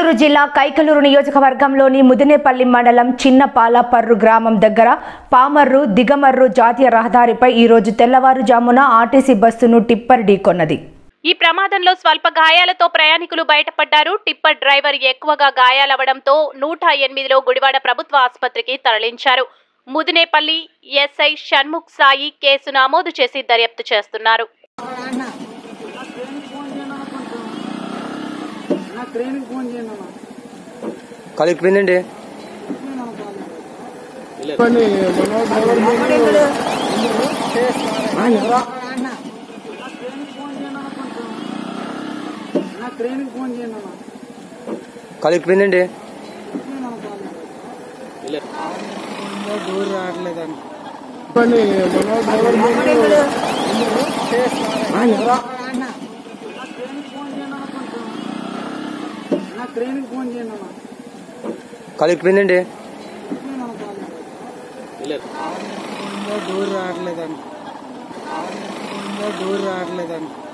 ఏలూరు జిల్లా కైకలూరు నియోజకవర్గంలోని ముదినేపల్లి మండలం చిన్నపాలపర్రు గ్రామం దగ్గర పామర్రు దిగమర్రు జాతీయ రహదారిపై ఈరోజు తెల్లవారుజామున ఆర్టీసీ బస్సును టిప్పర్ ఢీకొన్నది ఈ ప్రమాదంలో స్వల్ప గాయాలతో ప్రయాణికులు బయటపడ్డారు టిప్పర్ డ్రైవర్ ఎక్కువగా గాయాలవడంతో నూట ఎనిమిదిలో గుడివాడ ప్రభుత్వ ఆసుపత్రికి తరలించారు ముదినేపల్లి ఎస్ఐ షణ్ముఖ్ సాయి కేసు నమోదు చేసి దర్యాప్తు చేస్తున్నారు నా ట్రైన్కి ఫోన్ చేయండి అన్న కాలు ఎక్కిపోయిందండి అన్న నా ట్రైన్కి ఫోన్ చేయండి అన్న కొంచెం నా ట్రైన్కి ఫోన్ చేయండి అన్న కాలు ఎక్కిపోయిందండి డోర్ రావట్లేదండి అన్న నా ట్రైన్కి ఫోన్ చేయండి అన్న కొంచెం నా ట్రైన్కి ఫోన్ చేయండి అన్న కాలు ఎక్కిపోయిందండి డోర్ రావట్లేదండి డోర్ రావట్లేదండి